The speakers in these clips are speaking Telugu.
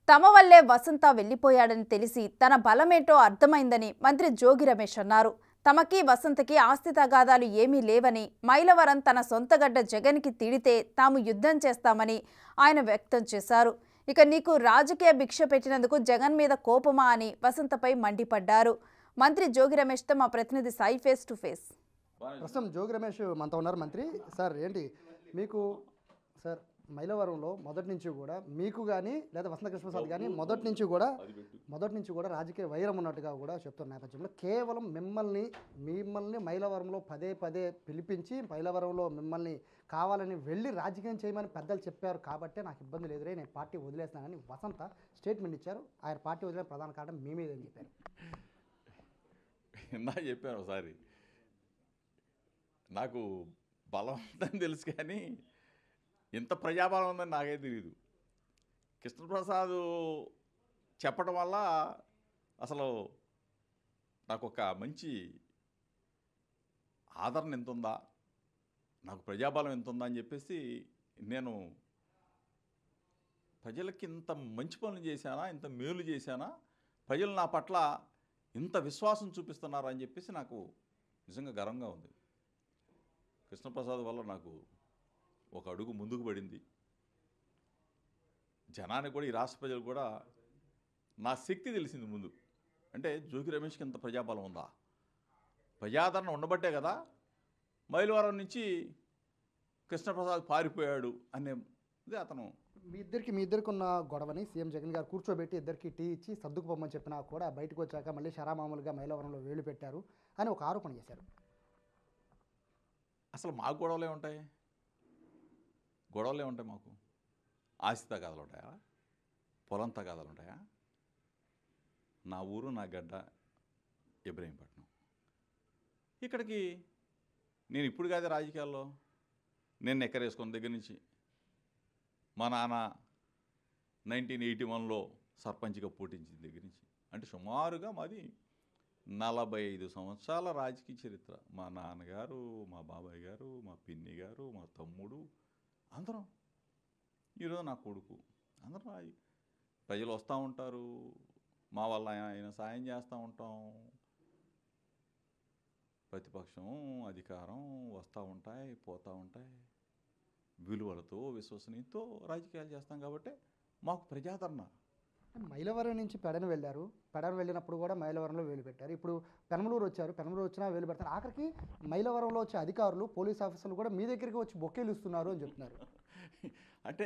తమ వల్లే వసంత వెళ్లిపోయాడని తెలిసి తన బలమేంటో అర్థమైందని మంత్రి జోగి రమేష్ అన్నారు తమకి వసంతకి ఆస్తి తగాదాలు ఏమీ లేవని మైలవరం తన సొంతగడ్డ జగన్కి తిడితే తాము యుద్ధం చేస్తామని ఆయన వ్యక్తం చేశారు ఇక నీకు రాజకీయ భిక్ష పెట్టినందుకు జగన్ మీద కోపమా అని వసంతపై మండిపడ్డారు మంత్రి జోగి రమేష్తో మా ప్రతినిధి సాయి ఫేస్ టు ఫేస్ ప్రస్తుతం జోగి రమేష్ మనతో ఉన్నారు మంత్రి సార్ ఏంటి మీకు సార్ మైలవరంలో మొదటి నుంచి కూడా మీకు కానీ లేదా వసంత కృష్ణప్రసాద్ కానీ మొదటి నుంచి కూడా మొదటి నుంచి కూడా రాజకీయ వైరం ఉన్నట్టుగా కూడా చెప్తున్న నేపథ్యంలో కేవలం మిమ్మల్ని మిమ్మల్ని మైలవరంలో పదే పదే పిలిపించి మైలవరంలో మిమ్మల్ని కావాలని వెళ్ళి రాజకీయం చేయమని పెద్దలు చెప్పారు కాబట్టే నాకు ఇబ్బంది లేదురే నేను పార్టీ వదిలేస్తానని వసంత స్టేట్మెంట్ ఇచ్చారు ఆయన పార్టీ వదిలే ప్రధాన కారణం మీ మీద అని చెప్పారు ఇందా చెప్పాను ఒకసారి నాకు బలం ఉందని తెలుసు కానీ ఇంత ప్రజాబలం ఉందని నాకే తెలియదు కృష్ణప్రసాద్ చెప్పడం వల్ల అసలు నాకు ఒక మంచి ఆదరణ ఎంత ఉందా నాకు ప్రజాబలం ఎంత ఉందా అని చెప్పేసి నేను ప్రజలకి ఇంత మంచి పనులు చేశానా ఇంత మేలు చేశానా ప్రజలు నా పట్ల ఇంత విశ్వాసం చూపిస్తున్నారా అని చెప్పేసి నాకు నిజంగా గర్వంగా ఉంది కృష్ణప్రసాద్ వల్ల నాకు ఒక అడుగు ముందుకు పడింది జనానికి కూడా ఈ రాష్ట్ర ప్రజలు కూడా నా శక్తి తెలిసింది ముందు అంటే జోగి రమేష్కి ఇంత ప్రజాబలం ఉందా ప్రజాదరణ ఉండబట్టే కదా మైలవరం నుంచి కృష్ణప్రసాద్ పారిపోయాడు అనేది అతను మీ ఇద్దరికి మీ ఇద్దరికి ఉన్న గొడవని సీఎం జగన్ గారు కూర్చోబెట్టి ఇద్దరికి టీ ఇచ్చి సర్దుకుపోమని చెప్పినా కూడా బయటకు వచ్చాక మళ్ళీ షరామామూలుగా మైలవరంలో వేలు పెట్టారు అని ఒక ఆరోపణ చేశారు అసలు మాకు గొడవలే ఉంటాయి గొడవలే ఉంటాయి మాకు ఆస్తి తగాదాలు ఉంటాయా పొలం తగాదాలు ఉంటాయా నా ఊరు నా గడ్డ ఇబ్రహీంపట్నం ఇక్కడికి నేను ఇప్పుడు కాదు రాజకీయాల్లో నేను ఎక్కరేసుకున్న దగ్గర నుంచి మా నాన్న నైన్టీన్ ఎయిటీ వన్లో సర్పంచ్గా పోటించిన దగ్గర నుంచి అంటే సుమారుగా మాది నలభై ఐదు సంవత్సరాల రాజకీయ చరిత్ర మా నాన్నగారు మా బాబాయ్ గారు మా పిన్ని గారు మా తమ్ముడు అందరం ఈరోజు నా కొడుకు అందరం రాజ- ప్రజలు వస్తూ ఉంటారు మా వల్ల ఆయన సాయం చేస్తూ ఉంటాం ప్రతిపక్షం అధికారం వస్తూ ఉంటాయి పోతూ ఉంటాయి విలువలతో విశ్వసనీయతో రాజకీయాలు చేస్తాం కాబట్టి మాకు ప్రజాదరణ మైలవరం నుంచి పెడన వెళ్ళారు పెడన వెళ్ళినప్పుడు కూడా మైలవరంలో వేలు పెట్టారు ఇప్పుడు పెనమలూరు వచ్చారు పెనమలూరు వచ్చినా వేలు పెడతారు ఆఖరికి మైలవరంలో వచ్చే అధికారులు పోలీస్ ఆఫీసర్లు కూడా మీ దగ్గరికి వచ్చి బొక్కేలు ఇస్తున్నారు అని చెప్తున్నారు అంటే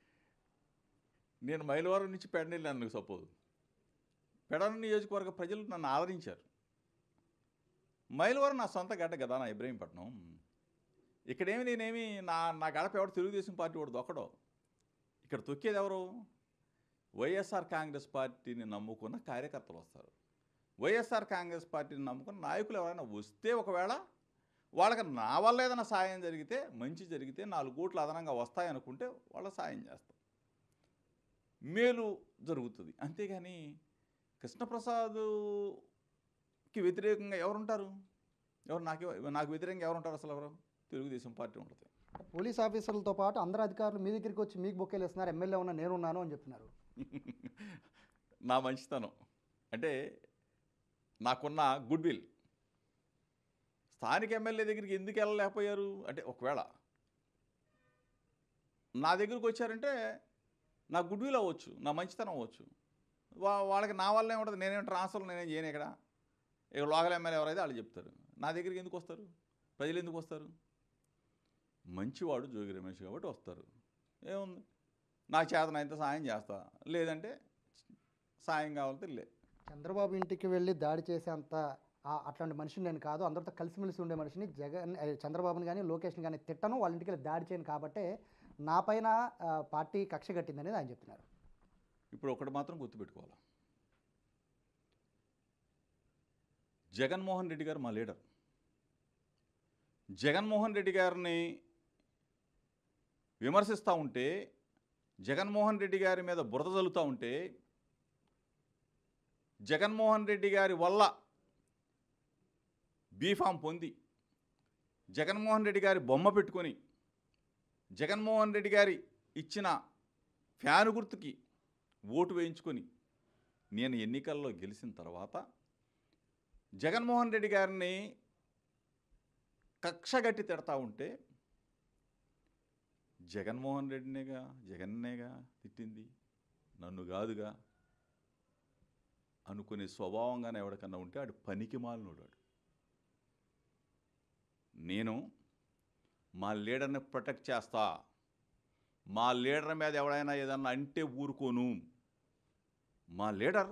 నేను మైలవరం నుంచి పెడన వెళ్ళాను సపోజ్ పెడన నియోజకవర్గ ప్రజలు నన్ను ఆదరించారు మైలవరం నా సొంత గడ్డ కదా నా ఇబ్రహీంపట్నం ఇక్కడేమి నేనేమి నా నా గడప ఎవడు తెలుగుదేశం పార్టీ వాడు దొక్కడో ఇక్కడ తొక్కేది ఎవరు వైఎస్ఆర్ కాంగ్రెస్ పార్టీని నమ్ముకున్న కార్యకర్తలు వస్తారు వైఎస్ఆర్ కాంగ్రెస్ పార్టీని నమ్ముకున్న నాయకులు ఎవరైనా వస్తే ఒకవేళ వాళ్ళకి నా వల్ల ఏదైనా సాయం జరిగితే మంచి జరిగితే నాలుగు కోట్లు అదనంగా వస్తాయనుకుంటే వాళ్ళ సాయం చేస్తాం మేలు జరుగుతుంది అంతేగాని కృష్ణప్రసాద్కి వ్యతిరేకంగా ఎవరుంటారు ఎవరు నాకు నాకు వ్యతిరేకంగా ఎవరుంటారు అసలు ఎవరు తెలుగుదేశం పార్టీ ఉంటుంది పోలీస్ ఆఫీసర్లతో పాటు అందరు అధికారులు మీ దగ్గరికి వచ్చి మీకు బొక్కేలు ఇస్తున్నారు ఎమ్మెల్యే ఉన్న నేనున్నాను అని చెప్తున్నారు నా మంచితనం అంటే నాకున్న గుడ్ విల్ స్థానిక ఎమ్మెల్యే దగ్గరికి ఎందుకు వెళ్ళలేకపోయారు అంటే ఒకవేళ నా దగ్గరికి వచ్చారంటే నా గుడ్ విల్ అవ్వచ్చు నా మంచితనం అవ్వచ్చు వా వాళ్ళకి నా వల్ల ఏముంటుంది నేనేం ట్రాన్స్ఫర్ నేనేం చేయను ఇక్కడ ఇక లోకల్ ఎమ్మెల్యే ఎవరైతే వాళ్ళు చెప్తారు నా దగ్గరికి ఎందుకు వస్తారు ప్రజలు ఎందుకు వస్తారు మంచివాడు జోగి రమేష్ కాబట్టి వస్తారు ఏముంది నాకు చేతనైతే సాయం చేస్తా లేదంటే సాయం కావాలంటే లే చంద్రబాబు ఇంటికి వెళ్ళి దాడి చేసేంత ఆ- అట్లాంటి మనిషిని నేను కాదు అందరితో కలిసిమెలిసి ఉండే మనిషిని జగన్ ఏ, చంద్రబాబుని కానీ లోకేష్ని కానీ తిట్టను వాళ్ళ ఇంటికి వెళ్ళి దాడి చేయను కాబట్టే నా పైన ఆ, పార్టీ కక్ష కట్టిందనేది ఆయన చెప్తున్నారు ఇప్పుడు ఒకటి మాత్రం గుర్తుపెట్టుకోవాలి జగన్మోహన్ రెడ్డి గారు మా లీడర్ జగన్మోహన్ రెడ్డి గారిని విమర్శిస్తూ ఉంటే జగన్మోహన్ రెడ్డి గారి మీద బురద జల్లుతూ ఉంటే జగన్మోహన్ రెడ్డి గారి వల్ల బీఫామ్ పొంది జగన్మోహన్ రెడ్డి గారి బొమ్మ పెట్టుకొని జగన్మోహన్ రెడ్డి గారి ఇచ్చిన ఫ్యాను గుర్తుకి ఓటు వేయించుకొని నేను ఎన్నికల్లో గెలిచిన తర్వాత జగన్మోహన్ రెడ్డి గారిని కక్షగట్టి తిడతా ఉంటే జగన్మోహన్ రెడ్డినేగా జగన్నేగా తిట్టింది నన్ను కాదుగా అనుకునే స్వభావంగానే ఎవరికన్నా ఉంటే ఆడు పనికి మాలినోడు వాడు నేను మా లీడర్ని ప్రొటెక్ట్ చేస్తా మా లీడర్ మీద ఎవడైనా ఏదన్నా అంటే ఊరుకోను మా లీడర్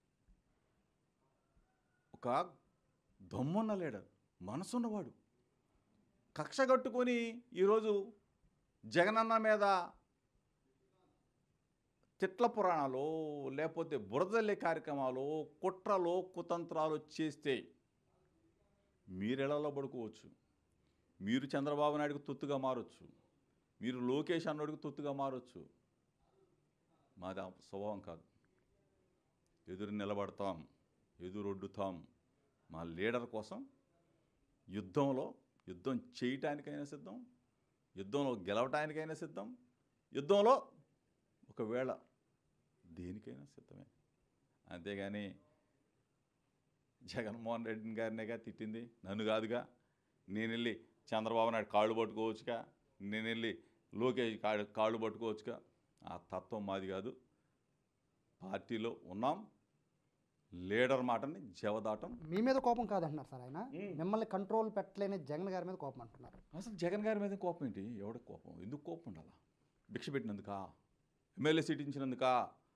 ఒక దమ్మున్న లీడర్ మనసున్నవాడు కక్ష కట్టుకొని ఈరోజు జగనన్న మీద తిట్ల పురాణాలు లేకపోతే బురదల్లే కార్యక్రమాలు కుట్రలు కుతంత్రాలు చేస్తే మీరెలలో పడుకోవచ్చు మీరు చంద్రబాబు నాయుడుకు తొత్తుగా మారొచ్చు మీరు లోకేష్ అన్నోడికి తొత్తుగా మారొచ్చు మాది ఆ స్వభావం కాదు ఎదురు నిలబడతాం ఎదురొడ్డుతాం మా లీడర్ కోసం యుద్ధంలో యుద్ధం చేయటానికైనా సిద్ధం యుద్ధంలో గెలవటానికైనా సిద్ధం యుద్ధంలో ఒకవేళ దేనికైనా సిద్ధమే అంతేగాని జగన్మోహన్ రెడ్డి గారినేగా తిట్టింది నన్ను కాదుగా నేను వెళ్ళి చంద్రబాబు నాయుడు కాళ్ళు పట్టుకోవచ్చుగా నేను వెళ్ళి లోకేష్ కాళ్ళు కాళ్ళు పట్టుకోవచ్చుగా ఆ తత్వం మాది కాదు పార్టీలో ఉన్నాం లీడర్ మాటని జవదాటం మీ మీద కోపం కాదంటున్నారు సార్ ఆయన మ్మ్. మిమ్మల్ని కంట్రోల్ పెట్టలేని జగన్ గారి మీద కోపం అంటున్నారు అసలు జగన్ గారి మీద కోపం ఏంటి ఎవడికి కోపం ఎందుకు కోపం ఉండాలా భిక్ష పెట్టినందుకా ఎమ్మెల్యే సీట్ ఇచ్చినందుకా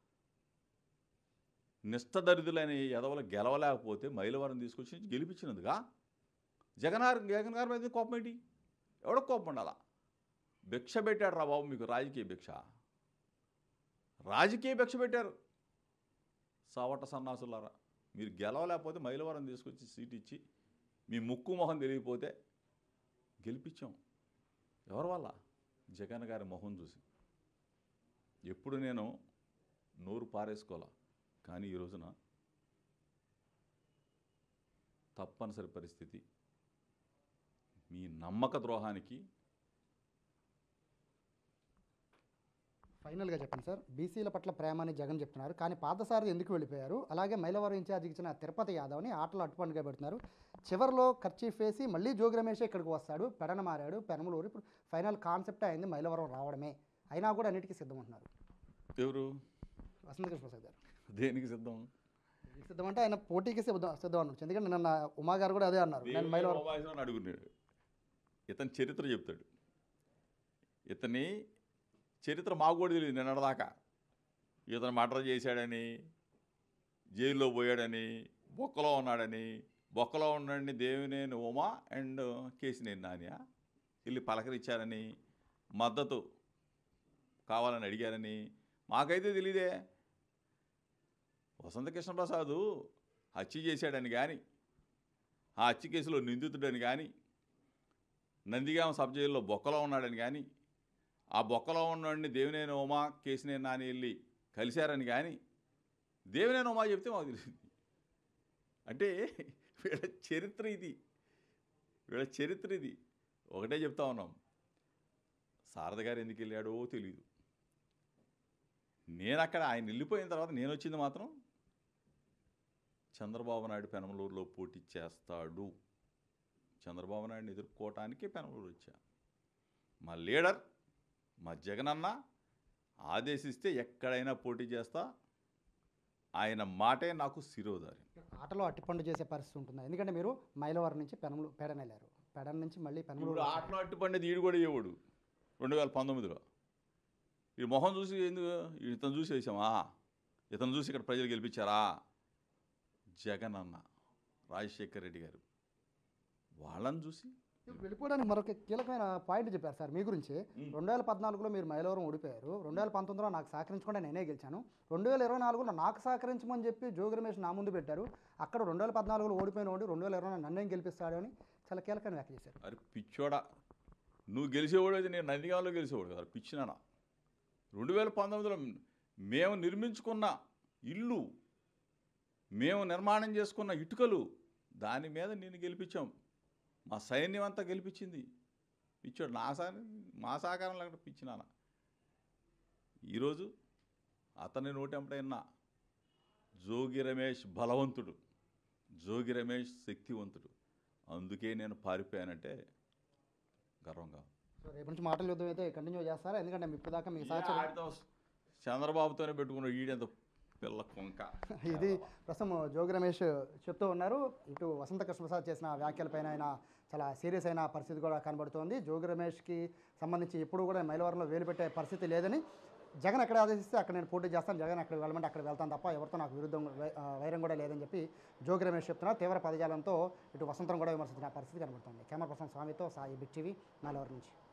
నిష్టదరిద్రులైన ఎదవలు గెలవలేకపోతే మైలవరం తీసుకొచ్చి గెలిపించినందుకా జగన్ గారు జగన్ గారి మీద కోపం ఏంటి ఎవడికి కోపం ఉండాలా భిక్ష పెట్టాడు రా బాబు మీకు రాజకీయ భిక్ష రాజకీయ భిక్ష పెట్టారు సావట సన్నాసులారా మీరు గెలవలేకపోతే మైలవరం తీసుకొచ్చి సీట్ ఇచ్చి మీ ముక్కు మొహం తెలియకపోతే గెలిపించాం ఎవరి వల్ల జగన్ గారి మొహం చూసి ఎప్పుడు నేను నోరు పారేసుకోవాలా కానీ ఈ రోజున తప్పనిసరి పరిస్థితి మీ నమ్మక ద్రోహానికి ఫైనల్గా చెప్పండి సార్ బీసీల పట్ల ప్రేమ అని జగన్ చెప్తున్నారు కానీ పాతసారి ఎందుకు వెళ్ళిపోయారు అలాగే మైలవరం ఇన్ఛార్జ్ ఇచ్చిన తిరుపతి యాదవ్ని ఆటలు అట్టుపండుగా పెడుతున్నారు చివరిలో ఖర్చీఫ్ వేసి మళ్ళీ జోగి రమేష్ ఇక్కడికి వస్తాడు పెడన మారాడు పెనమలూరు ఇప్పుడు ఫైనల్ కాన్సెప్ట్ అయింది మైలవరం రావడమే అయినా కూడా అన్నిటికీ సిద్ధం అంటున్నారు ఎవరు వసంత కృష్ణ ప్రసాద్ గారు దేనికి సిద్ధం దీనికి సిద్ధం అంటే ఆయన పోటీకి సిద్ధం సిద్ధం అన్నారు ఎందుకంటే నిన్న ఉమా గారు కూడా అదే అన్నారు నేను మైలవరం ఉమామహేశ్వరుని అడుగున్నాడు ఇతని చరిత్ర చెప్తాడు ఇతని చరిత్ర మాకు కూడా తెలియదు నిన్నటిదాకా ఇతను మర్డర్ చేశాడని జైల్లో పోయాడని బొక్కలో ఉన్నాడని బొక్కలో ఉన్నాడని దేవినేని ఉమా అండ్ కేసినేని నానియా వెళ్ళి పలకరించారని మద్దతు కావాలని అడిగారని మాకైతే తెలియదే వసంత కృష్ణప్రసాద్ హత్య చేశాడని కానీ ఆ హత్య కేసులో నిందితుడని కానీ నందిగామ సబ్ జైల్లో బొక్కలో ఉన్నాడని కానీ ఆ బొక్కలో ఉన్నవాడిని దేవినేని ఉమా కేసినేని నాని వెళ్ళి కలిశారని కానీ దేవినేని ఉమా చెప్తే మాకు తెలిసింది అంటే వీళ్ళ చరిత్ర ఇది వీళ్ళ చరిత్ర ఇది ఒకటే చెప్తా ఉన్నాం శారద గారు ఎందుకు వెళ్ళాడో తెలియదు నేను అక్కడ ఆయన వెళ్ళిపోయిన తర్వాత నేను వచ్చింది మాత్రం చంద్రబాబు నాయుడు పెనమలూరులో పోటీ చేస్తాడు చంద్రబాబు నాయుడిని ఎదుర్కోవటానికి పెనమలూరు వచ్చా మా లీడర్ మా జగనన్న ఆదేశిస్తే ఎక్కడైనా పోటీ చేస్తా ఆయన మాటే నాకు శిరోధారి ఆటలో అట్టిపండు చేసే పరిస్థితి ఉంటుందా ఎందుకంటే మీరు మైలవరం నుంచి పెనమలు పెడన వెళ్ళారు పెడన నుంచి మళ్ళీ పెనమలూరు ఇప్పుడు ఆటలో అట్టుపండేది ఈడు కూడా ఇవ్వడు రెండు వేల పంతొమ్మిదిలో ఈ మొహం చూసి ఎందుకు ఇతను చూసి వేసామా ఇతను చూసి ఇక్కడ ప్రజలు గెలిపించారా జగన్ అన్న రాజశేఖర్ రెడ్డి గారు వాళ్ళని చూసి వెళ్ళిపోవడానికి మరొక కీలకమైన పాయింట్ చెప్పారు సార్ మీ గురించి రెండు వేల పద్నాలుగులో మీరు మైలవరం ఓడిపోయారు రెండు వేల పంతొమ్మిదిలో నాకు సహకరించకుండా నేనే గెలిచాను రెండు వేల ఇరవై నాలుగులో నాకు సహకరించమని చెప్పి జోగి రమేష్ నా ముందు పెట్టారు అక్కడ రెండు వేల పద్నాలుగులో ఓడిపోయిన వాడు రెండు వేల ఇరవై నన్నేం గెలిపిస్తాడు అని చాలా కీలకమైన వ్యాఖ్య చేశారు అరే పిచ్చోడా నువ్వు గెలిచేవాడు అయితే నేను నందిగాంలో గెలిచేవాడు కదా పిచ్చినానా రెండు వేల పంతొమ్మిదిలో మేము నిర్మించుకున్న ఇల్లు మేము నిర్మాణం చేసుకున్న ఇటుకలు దాని మీద నేను గెలిపించాం మా సైన్యం అంతా గెలిపించింది పిచ్చోడు నా సా మా సహకారం లేకుండా పిచ్చినానా ఈరోజు అతని నోటెంపడైనా జోగి రమేష్ బలవంతుడు జోగి రమేష్ శక్తివంతుడు అందుకే నేను పారిపోయానంటే గర్వంగా ఉంది. సో రేపు నుంచి మాటల యుద్ధం అయితే కంటిన్యూ చేస్తారా ఎందుకంటే మీ ఇప్పుడు దాకా మీ ఏ సహచరు ఆడితో చంద్రబాబుతోనే పెట్టుకున్న ఈడెంత పిల్ల కొంక ఇది ప్రస్తుతం జోగి రమేష్ చెప్తూ ఉన్నారు ఇటు వసంత కృష్ణప్రసాద్ చేసిన వ్యాఖ్యలపైన ఆయన చాలా సీరియస్ అయిన పరిస్థితి కూడా కనబడుతోంది జోగి రమేష్కి సంబంధించి ఎప్పుడు కూడా మైలవరంలో వేలు పెట్టే పరిస్థితి లేదని జగన్ ఎక్కడ ఆదేశిస్తే అక్కడ నేను పోటీ చేస్తాను జగన్ అక్కడ వెళ్ళమంటే అక్కడ వెళ్తాను తప్ప ఎవరితో నాకు విరుద్ధం వై- ఆ, వైరం కూడా లేదని చెప్పి జోగి రమేష్ చెప్తున్నారు తీవ్ర పదజాలంతో ఇటు వసంతం కూడా విమర్శించిన పరిస్థితి కనబడుతుంది కెమెరా పర్సన్ స్వామితో సాయి బిగ్ టీవీ మైలవరం నుంచి